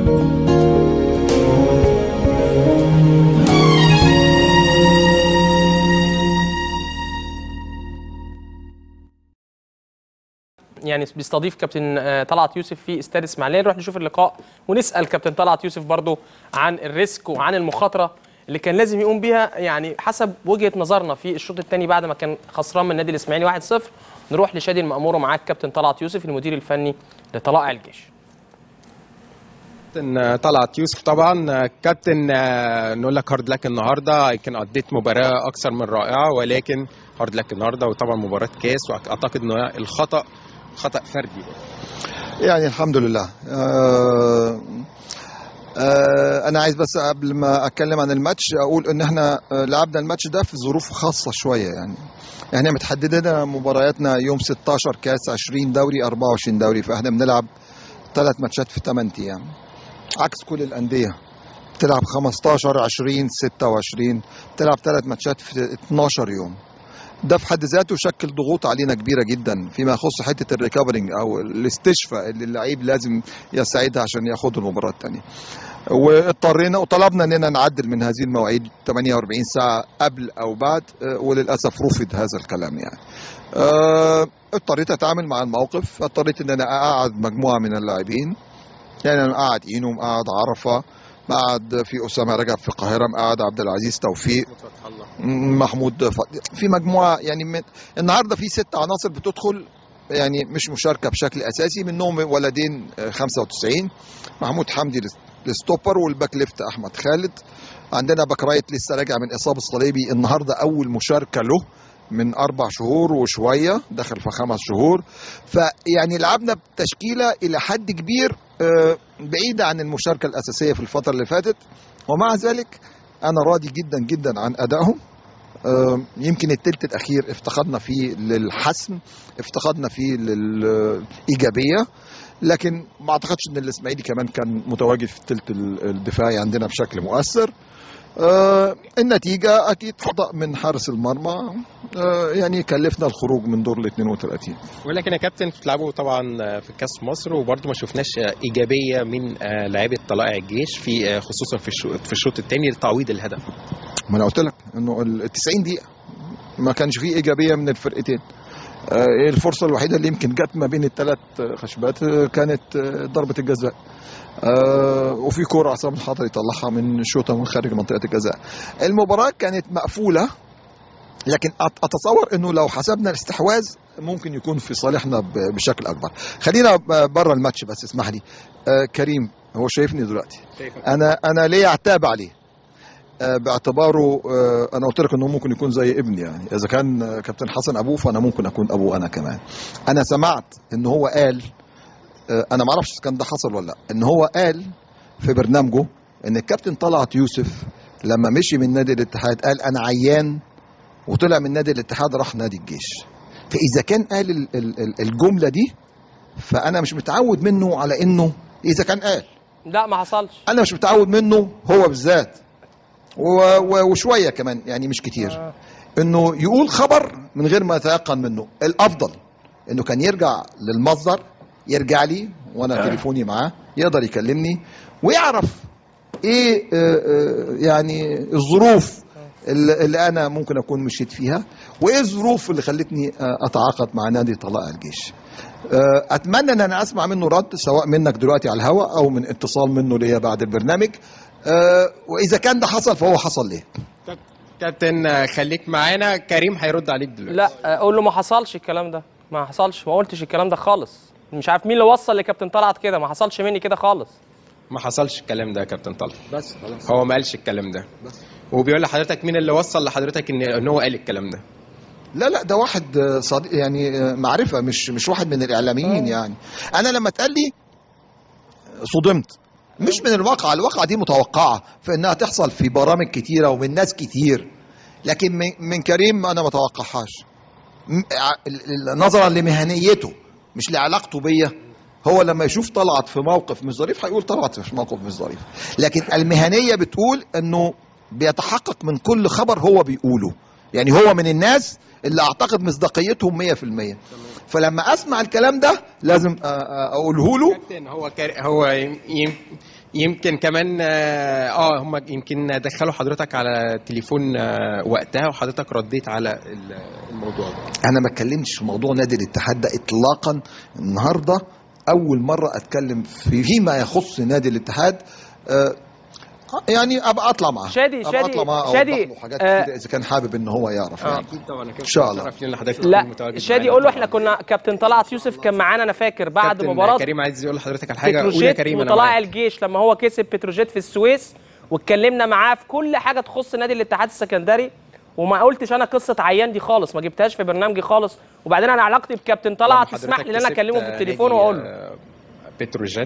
يعني بيستضيف كابتن آه، طلعت يوسف في استاد اسماعيليه نروح نشوف اللقاء ونسال كابتن طلعت يوسف برضو عن الريسك وعن المخاطره اللي كان لازم يقوم بيها يعني حسب وجهه نظرنا في الشوط الثاني بعد ما كان خسران من النادي الاسماعيلي 1-0 نروح لشادي المأمور ومعاك كابتن طلعت يوسف المدير الفني لطلائع الجيش كابتن طلعت يوسف طبعا كابتن آه، نقول لك هارد لك النهارده يمكن قضيت مباراه اكثر من رائعه ولكن هارد لك النهارده وطبعا مباراه كاس واعتقد ان الخطا خطا فردي يعني الحمد لله آه آه انا عايز بس قبل ما اتكلم عن الماتش اقول ان احنا آه، لعبنا الماتش ده في ظروف خاصه شويه يعني احنا متحددين مبارياتنا يوم 16 كاس 20 دوري 24 دوري فاحنا بنلعب ثلاث ماتشات في 8 ايام عكس كل الانديه بتلعب 15 20 26 بتلعب ثلاث ماتشات في 12 يوم ده في حد ذاته شكل ضغوط علينا كبيره جدا فيما يخص حته الريكفرنج او الاستشفاء اللي اللعيب لازم يستعيدها عشان ياخد المباراه الثانيه واضطرينا وطلبنا اننا نعدل من هذه المواعيد 48 ساعه قبل او بعد آه، وللاسف رفض هذا الكلام يعني آه، اضطريت اتعامل مع الموقف اضطريت ان انا اقعد مجموعه من اللاعبين يعني انا قاعد اينو مقعد عرفه مقعد في اسامه رجب في القاهره مقعد عبد العزيز توفيق محمود ف- في مجموعه يعني من النهارده في ست عناصر بتدخل يعني مش مشاركه بشكل اساسي منهم ولدين آه، 95 محمود حمدي لس- الستوبر والباك ليفت احمد خالد عندنا باك رايت لسه راجع من اصابه صليبي النهارده اول مشاركه له من اربع شهور وشويه دخل في خمس شهور فيعني لعبنا بتشكيله الى حد كبير آه، بعيده عن المشاركه الاساسيه في الفتره اللي فاتت ومع ذلك انا راضي جدا جدا عن ادائهم آه، يمكن التلت الاخير افتقدنا فيه للحسم افتقدنا فيه للايجابيه لكن ما اعتقدش ان الاسماعيلي كمان كان متواجد في التلت ال- الدفاعي عندنا بشكل مؤثر آه النتيجة أكيد خطأ من حارس المرمى آه يعني كلفنا الخروج من دور ال 32 ولكن يا كابتن بتلعبوا طبعا في كاس مصر وبرده ما شفناش ايجابيه من آه، لاعيبه طلائع الجيش في آه، خصوصا في الشوط في الشوط الثاني لتعويض الهدف ما أنا قلت لك إنه ال 90 دقيقة ما كانش فيه إيجابية من الفرقتين آه الفرصة الوحيدة اللي يمكن جت ما بين الثلاث خشبات آه، كانت آه، ضربة الجزاء آه وفي كورة عصام الحضري يطلعها من شوطة من خارج منطقة الجزاء المباراة كانت مقفولة لكن أت- اتصور انه لو حسبنا الاستحواذ ممكن يكون في صالحنا ب- بشكل اكبر خلينا ب- بره الماتش بس اسمح لي آه كريم هو شايفني دلوقتي انا انا ليه عتاب عليه آه باعتباره آه انا قلت لك انه ممكن يكون زي ابني يعني اذا كان آه، كابتن حسن ابوه فانا ممكن اكون ابوه انا كمان انا سمعت ان هو قال آه انا ما اعرفش إذا كان ده حصل ولا لا ان هو قال في برنامجه ان الكابتن طلعت يوسف لما مشي من نادي الاتحاد قال انا عيان وطلع من نادي الاتحاد راح نادي الجيش فاذا كان قال ال- ال- ال- الجمله دي فانا مش متعود منه على انه اذا كان قال لا ما حصلش انا مش متعود منه هو بالذات و- و- وشويه كمان يعني مش كتير آه. انه يقول خبر من غير ما يتيقن منه الافضل انه كان يرجع للمصدر يرجع لي وانا تليفوني معاه يقدر يكلمني ويعرف ايه آه، آه، يعني الظروف اللي اللي انا ممكن اكون مشيت فيها وايه الظروف اللي خلتني آه، اتعاقد مع نادي طلائع الجيش آه، اتمنى ان انا اسمع منه رد سواء منك دلوقتي على الهواء او من اتصال منه ليا بعد البرنامج آه، واذا كان ده حصل فهو حصل ليه كابتن آه، خليك معانا كريم هيرد عليك دلوقتي لا اقول له ما حصلش الكلام ده ما حصلش ما قلتش الكلام ده خالص مش عارف مين اللي وصل لكابتن طلعت كده ما حصلش مني كده خالص ما حصلش الكلام ده يا كابتن طلعت بس خلاص هو ما قالش الكلام ده بس. وبيقول لحضرتك مين اللي وصل لحضرتك ان ان هو قال الكلام ده لا لا ده واحد آه، صديق يعني آه، معرفه مش مش واحد من الاعلاميين يعني انا لما اتقال لي صدمت مش من الواقع الواقع دي متوقعه في انها تحصل في برامج كتيره ومن ناس كتير لكن من, من كريم انا ما اتوقعهاش م- ع- ال- ال- نظرا لمهنيته مش لعلاقته بيا هو لما يشوف طلعت في موقف مش ظريف هيقول طلعت في موقف مش ظريف لكن المهنيه بتقول انه بيتحقق من كل خبر هو بيقوله يعني هو من الناس اللي اعتقد مصداقيتهم 100% فلما اسمع الكلام ده لازم أ- أ- اقوله له كابتن هو كار... هو يم... يم- يمكن كمان اه آه، هم يمكن دخلوا حضرتك على التليفون آه، وقتها وحضرتك رديت على ال- الموضوع ده انا ما اتكلمتش في موضوع نادي الاتحاد ده اطلاقا النهارده اول مره اتكلم في فيما يخص نادي الاتحاد آه، يعني ابقى اطلع معاه شادي- أبقى شادي- اطلع معاه شادي، أوضح له حاجات آه، كتير اذا كان حابب ان هو يعرف يعني اكيد طبعا إن شاء الله. شرف لينا حضرتك تكون لا متواجد شادي معانا قول له طبعاً. احنا كنا كابتن طلعت يوسف كان معانا انا فاكر بعد كابتن مباراه كريم عايز يقول لحضرتك على حاجه قول يا بتروجيت كريم انا وطلائع معاك. الجيش لما هو كسب بتروجيت في السويس واتكلمنا معاه في كل حاجه تخص نادي الاتحاد السكندري وما قلتش انا قصه عيان دي خالص ما جبتهاش في برنامجي خالص وبعدين انا علاقتي بكابتن طلعت لما تسمح لي ان انا حضرتك اكلمه كسبت في التليفون نادي، واقول له آه، بتروجيت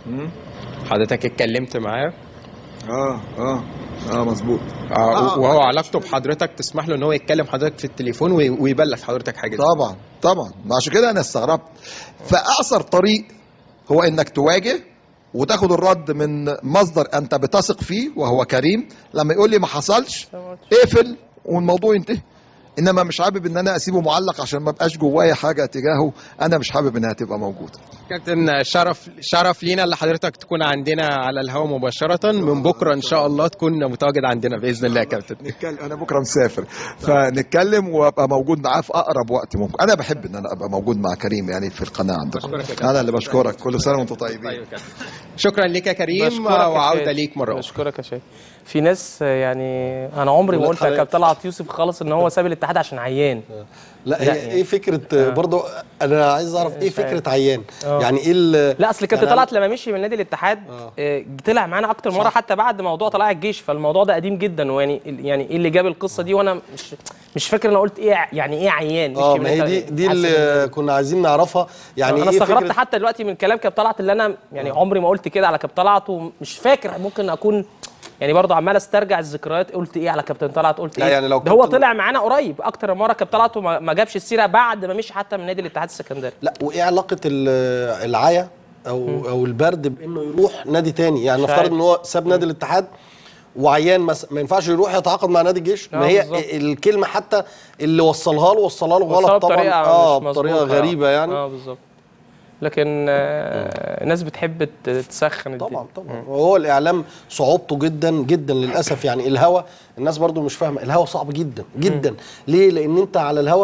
حضرتك اتكلمت معاه اه اه اه مظبوط آه آه، وهو آه. علاقته بحضرتك تسمح له ان هو يتكلم حضرتك في التليفون وي- ويبلغ حضرتك حاجه زي طبعا طبعا ما عشان كده انا استغربت فاقصر طريق هو انك تواجه وتاخد الرد من مصدر انت بتثق فيه وهو كريم لما يقول لي ما حصلش اقفل والموضوع ينتهي انما مش حابب ان انا اسيبه معلق عشان ما بقاش جوايا حاجه تجاهه انا مش حابب انها تبقى موجوده كابتن شرف شرف لينا اللي حضرتك تكون عندنا على الهواء مباشره من بكره ان شاء الله تكون متواجد عندنا باذن الله يا كابتن نتكلم انا بكره مسافر فنتكلم وابقى موجود معاه في اقرب وقت ممكن انا بحب ان انا ابقى موجود مع كريم يعني في القناه عندكم أشكرك يا كابتن. انا اللي بشكرك كل سنه وانتم طيبين شكرا لك يا كريم بشكرك يا وعوده شادي. ليك مره اخرى بشكرك يا شادي في ناس آه، يعني انا عمري ما ولاد قلت يا حلال. كابتن طلعت يوسف خالص ان هو ساب الاتحاد عشان عيان لا لا، هي ايه فكره برضو انا عايز اعرف ايه مش عارف. فكره عيان آه. يعني ايه ال- لا اصل كابتن يعني طلعت لما مشي من نادي الاتحاد آه. آه، طلع معانا اكتر مره حتى بعد موضوع طلائع الجيش فالموضوع ده قديم جدا ويعني يعني ايه اللي جاب القصه دي وانا مش مش فاكر انا قلت ايه ع- يعني ايه عيان اه مشي من ما هي نادي دي دي الاتحاد اللي السكندري. كنا عايزين نعرفها يعني انا ايه استغربت فكره حتى دلوقتي من كلام كابتن طلعت اللي انا يعني عمري ما قلت كده على كابتن طلعت ومش فاكر ممكن اكون يعني برضه عمال استرجع الذكريات قلت ايه على كابتن طلعت قلت لا ايه يعني لو ده هو كابتن- طلع معانا قريب اكتر مره كابتن طلعت وما ما جابش السيره بعد ما مشي حتى من نادي الاتحاد السكندري لا وايه علاقه ال- العيا او او البرد بانه يروح نادي تاني يعني مش نفترض عارف. ان هو ساب نادي الاتحاد وعيان مثلا ما ينفعش يروح يتعاقد مع نادي الجيش آه، ما هي بالظبط. الكلمه حتى اللي وصلها له وصلها له وصلها غلط طبعا بطريقة اه مش بطريقه مظبوطة. غريبه يعني اه بالظبط لكن آه الناس بتحب ت- تسخن الدنيا. طبعا طبعا وهو الاعلام صعوبته جدا جدا للاسف يعني الهوا الناس برضو مش فاهمه الهوا صعب جدا جدا ليه لان انت على الهوا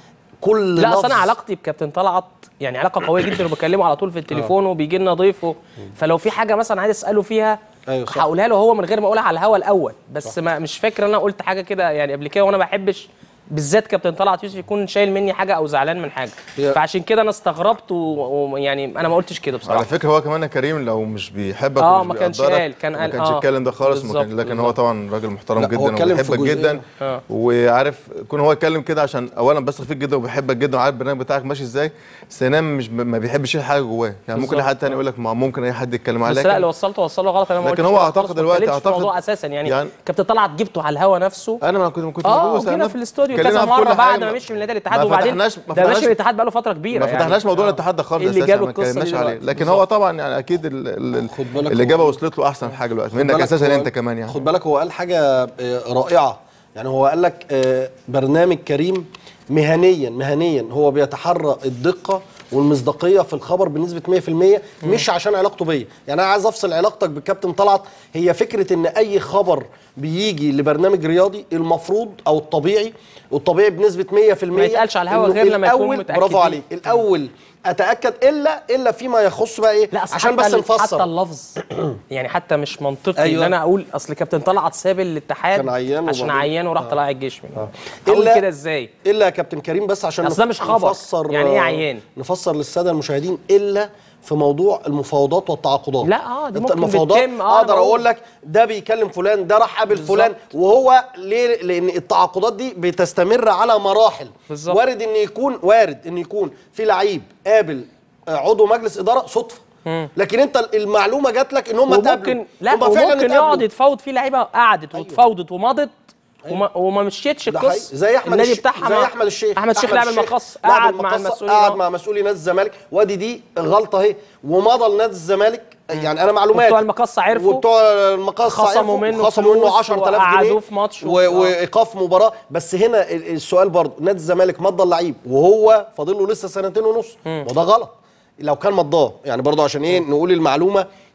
كل لا اصل لفظ- انا علاقتي بكابتن طلعت يعني علاقه قويه جدا وبكلمه على طول في التليفون وبيجي لنا ضيف و- فلو في حاجه مثلا عايز اساله فيها أيوة صح. هقولها له هو من غير ما اقولها على الهوا الاول بس ما مش فاكر انا قلت حاجه كده يعني قبل كده وانا ما بحبش بالذات كابتن طلعت يوسف يكون شايل مني حاجه او زعلان من حاجه هي- فعشان كده انا استغربت ويعني انا ما قلتش كده بصراحه على فكره هو كمان يا كريم لو مش بيحبك آه، ومش ما كانش بيقدرك، قال، كان ما قال- كانش آه، يتكلم ده خالص ما كان بالظبط، لكن هو بالظبط. طبعا راجل محترم لا، هو جدا اتكلم في وبيحبك جزئية. جدا آه. وعارف كون هو يتكلم كده عشان اولا بثق فيك جدا وبيحبك جدا وعارف البرنامج بتاعك ماشي ازاي ثانيا مش ما بيحبش يشيل حاجه جواه يعني ممكن بالظبط. اي حد تاني يقول لك ما ممكن اي حد يتكلم عليه بس لا اللي وصلته وصله غلط انا ما لكن قلتش هو كده أعتقد خالص، ما دلوقتي اتكلمتش في أعتقد- الموضوع اساسا يعني, يعني- كابتن طلعت جبته على الهوا نفسه انا ما كنت ما كنت اه موجود وجينا سألنا- في الاستوديو اتكلمنا كذا في كل مره بعد حاجة. ما مشي من نادي الاتحاد ما وبعدين فتحناش- ما ده ماشي فتحناش- من الاتحاد بقاله فتره كبيره ما يعني. فتحناش موضوع آه. الاتحاد ده خالص ايه اللي أساساً، جاب ما القصه دي اتكلمناش عليه دلوقتي؟ لكن هو طبعا يعني اكيد ال- ال- خد بالك الاجابه هو- وصلت له احسن حاجه دلوقتي خد منك بالك اساسا هو- انت كمان يعني خد بالك هو قال حاجه آه، رائعه يعني هو قال لك آه، برنامج كريم مهنيا مهنيا هو بيتحرى الدقه والمصداقيه في الخبر بنسبه 100% مش عشان علاقته بيا يعني انا عايز افصل علاقتك بالكابتن طلعت هي فكره ان اي خبر بيجي لبرنامج رياضي المفروض او الطبيعي والطبيعي بنسبه 100% ما يتقالش على الهوا إنه غير لما يكون الأول- متأكدين. برافو عليك الاول اتاكد الا الا فيما يخص بقى ايه لا أصل عشان حتى بس ال- نفسر حتى اللفظ يعني حتى مش منطقي أيوة. ان انا اقول اصل كابتن طلعت ساب الاتحاد كان عيان عشان وبعدين- عيان وراح طلع الجيش منه اقول إلا- كده ازاي الا يا كابتن كريم بس عشان أصل ده مش خبر. نفسر يعني إيه عيان؟ نفسر للساده المشاهدين الا في موضوع المفاوضات والتعاقدات لا، آه، دي أنت ممكن المفاوضات بتتم، آه، اقدر أنا بقول. اقول لك ده بيكلم فلان ده راح قابل فلان وهو ليه لان التعاقدات دي بتستمر على مراحل بالظبط. وارد ان يكون وارد ان يكون في لعيب قابل آه، عضو مجلس اداره صدفه لكن انت المعلومه جات لك ان هم اتقابلوا وممكن لا هم فعلا وممكن اتقابلوا. يقعد يتفاوض في لعيبه قعدت واتفاوضت ومضت وما, وما مشيتش ده حقيقي. القصه زي احمد النادي الش... بتاعها زي مع- احمد الشيخ احمد الشيخ لاعب المقص لاعب قعد مع المقص، المسؤولين قعد آه. مع مسؤولي نادي الزمالك وادي دي غلطه اهي ومضى لنادي الزمالك يعني انا معلومات وبتوع المقص عرفوا وبتوع المقص خصموا عرفوا منه خصموا منه فلوس 10000 جنيه وقعدوه في ماتش و... و- آه. وايقاف مباراه بس هنا ال- السؤال برضه نادي الزمالك مضى اللعيب وهو فاضل له لسه سنتين ونص وده غلط لو كان مضاه يعني برضه عشان ايه نقول المعلومه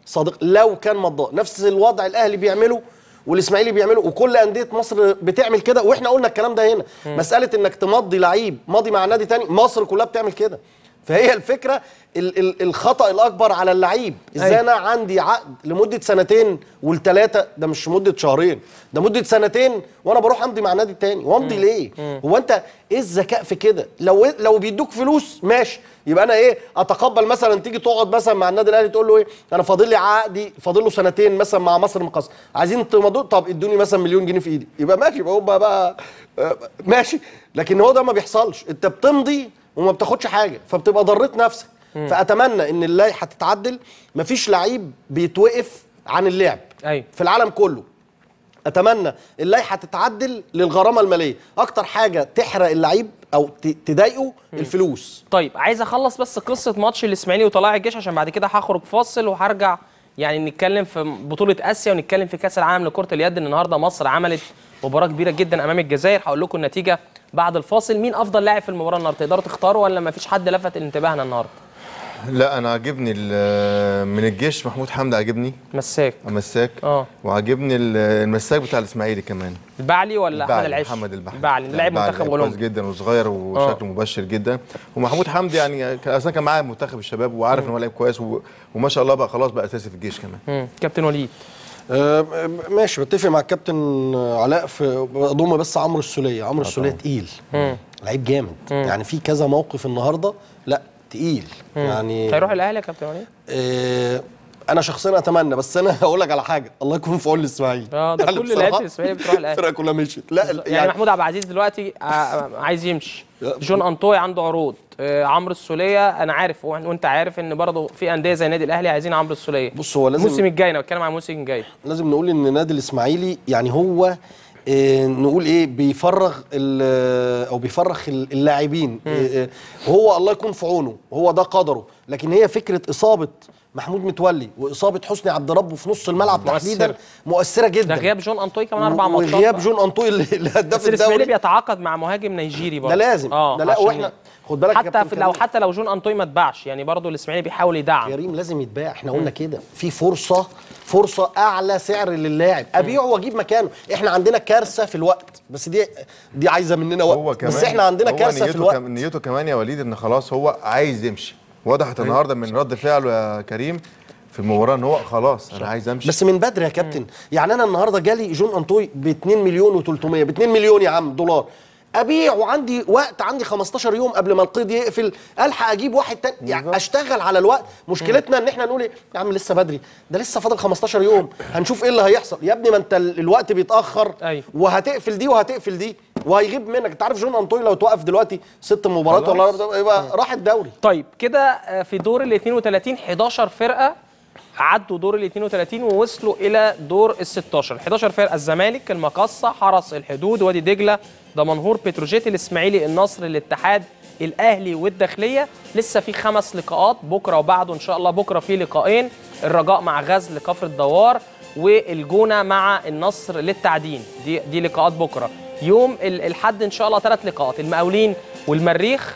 صادق لو كان مضاء نفس الوضع الاهلي بيعمله والاسماعيلي بيعمله وكل انديه مصر بتعمل كده واحنا قلنا الكلام ده هنا مساله انك تمضي لعيب ماضي مع نادي تاني مصر كلها بتعمل كده فهي الفكره ال ال الخطا الاكبر على اللعيب ازاي أيوة. انا عندي عقد لمده سنتين والثلاثه ده مش مده شهرين ده مده سنتين وانا بروح امضي مع نادي تاني وامضي ليه هو انت ايه الذكاء في كده لو لو بيدوك فلوس ماشي يبقى انا ايه اتقبل مثلا تيجي تقعد مثلا مع النادي الاهلي تقول له ايه انا فاضل لي عقدي فاضل له سنتين مثلا مع مصر المقاصه عايزين تمضوا طب ادوني مثلا مليون جنيه في ايدي يبقى ماشي يبقى هم بقى آه، ماشي لكن هو ده ما بيحصلش انت بتمضي وما بتاخدش حاجه فبتبقى ضريت نفسك فاتمنى ان اللائحه تتعدل مفيش لعيب بيتوقف عن اللعب ايوه في العالم كله اتمنى اللائحه تتعدل للغرامه الماليه اكتر حاجه تحرق اللعيب او ت- تضايقه الفلوس طيب عايز اخلص بس قصه ماتش الاسماعيلي وطلائع الجيش عشان بعد كده هخرج فاصل وهرجع يعني نتكلم في بطوله اسيا ونتكلم في كاس العالم لكره اليد ان النهارده مصر عملت مباراه كبيره جدا امام الجزائر هقول لكم النتيجه بعد الفاصل مين افضل لاعب في المباراه النهارده تقدروا تختاروا ولا ما فيش حد لفت انتباهنا النهارده لا انا عاجبني ال- من الجيش محمود حمدي عاجبني مساك مساك اه وعاجبني ال- المساك بتاع الاسماعيلي كمان البعلي ولا احمد البعلي، العيش محمد البحري البعلي لاعب البعلي منتخب كويس اولمبي جدا وصغير وشكله مبشر جدا ومحمود حمدي يعني كان اصلا كان معاه منتخب الشباب وعارف ان هو لعيب كويس و... وما شاء الله بقى خلاص بقى اساسي في الجيش كمان مم. كابتن وليد آه، ماشي بتفق مع الكابتن علاء في اضم بس عمرو السوليه عمرو السوليه تقيل لعيب جامد يعني في كذا موقف النهارده لا تقيل يعني هيروح الاهلي يا كابتن وليد آه، انا شخصيا اتمنى بس انا هقول لك على حاجه الله يكون في عون الاسماعيلي اه ده كل بصراحة لعيبه الاسماعيلي بتروح الاهلي الفرقه كلها مشيت لا يعني, يعني, محمود عبد العزيز دلوقتي آه، عايز يمشي لا. جون انطوي عنده عروض آه، عمرو السوليه انا عارف وإن- وانت عارف ان برضه في انديه زي النادي الاهلي عايزين عمرو السوليه بص هو لازم الموسم الجاي انا بتكلم عن الموسم الجاي لازم نقول ان نادي الاسماعيلي يعني هو آه، نقول ايه بيفرغ ال- او بيفرغ ال- اللاعبين آه، آه، وهو الله يكون في عونه هو ده قدره لكن هي فكره اصابه محمود متولي واصابه حسني عبد ربه في نص الملعب مؤثرة. تحديدا مؤثره جدا ده غياب جون انطوي كمان اربع و- ماتشات وغياب بقى. جون انطوي اللي اللي هداف بس الاسماعيلي الدوري بيتعاقد مع مهاجم نيجيري برضه ده لازم اه ده لا عشان واحنا خد بالك يا حتى كابتن في لو كريم. حتى لو جون انطوي ما اتباعش يعني برضه الاسماعيلي بيحاول يدعم كريم لازم يتباع احنا قلنا كده في فرصه فرصه اعلى سعر للاعب ابيعه واجيب مكانه احنا عندنا كارثه في الوقت بس دي دي عايزه مننا وقت هو كمان بس احنا عندنا هو كارثه في نيته الوقت كم- نيته كمان يا وليد ان خلاص هو عايز يمشي وضحت النهارده من رد فعله يا كريم في المباراه ان هو خلاص انا عايز امشي بس من بدري يا كابتن يعني انا النهارده جالي جون انطوي ب 2 مليون و300 ب 2 مليون يا عم دولار ابيع وعندي وقت عندي 15 يوم قبل ما القيد يقفل الحق اجيب واحد تاني يعني اشتغل على الوقت مشكلتنا ان احنا نقول ايه يا عم لسه بدري ده لسه فاضل 15 يوم هنشوف ايه اللي هيحصل يا ابني ما انت ال- الوقت بيتاخر أيوة. وهتقفل دي وهتقفل دي وهيغيب منك انت عارف جون انطوي لو توقف دلوقتي ست مباريات ولا أربع- يبقى راح الدوري طيب كده آه، في دور ال 32 11 فرقه عدوا دور ال 32 ووصلوا الى دور ال 16 11 فرقه الزمالك المقصه حرس الحدود وادي دجله دمنهور بتروجيت الاسماعيلي النصر الاتحاد الاهلي والداخليه لسه في خمس لقاءات بكره وبعده ان شاء الله بكره في لقاءين الرجاء مع غزل كفر الدوار والجونه مع النصر للتعدين دي دي لقاءات بكره يوم ال- الحد ان شاء الله ثلاث لقاءات المقاولين والمريخ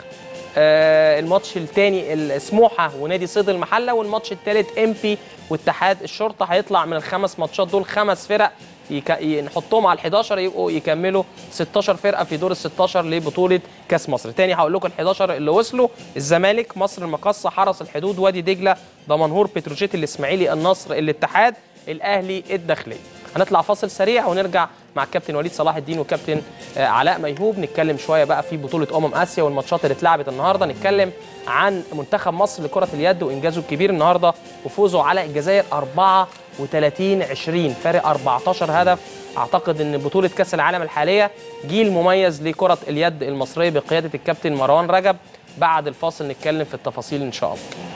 آه، الماتش الثاني سموحه ونادي صيد المحله والماتش الثالث ام بي واتحاد الشرطه هيطلع من الخمس ماتشات دول خمس فرق يك... ي- نحطهم على ال 11 يبقوا يكملوا 16 فرقه في دور ال 16 لبطوله كاس مصر تاني هقول لكم ال 11 اللي وصلوا الزمالك مصر المقاصه حرس الحدود وادي دجله دمنهور بتروجيت الاسماعيلي النصر الاتحاد الاهلي الداخليه هنطلع فاصل سريع ونرجع مع الكابتن وليد صلاح الدين وكابتن آه، علاء ميهوب نتكلم شويه بقى في بطوله امم اسيا والماتشات اللي اتلعبت النهارده نتكلم عن منتخب مصر لكره اليد وانجازه الكبير النهارده وفوزه على الجزائر 34 20 فارق 14 هدف اعتقد ان بطوله كاس العالم الحاليه جيل مميز لكره اليد المصريه بقياده الكابتن مروان رجب بعد الفاصل نتكلم في التفاصيل ان شاء الله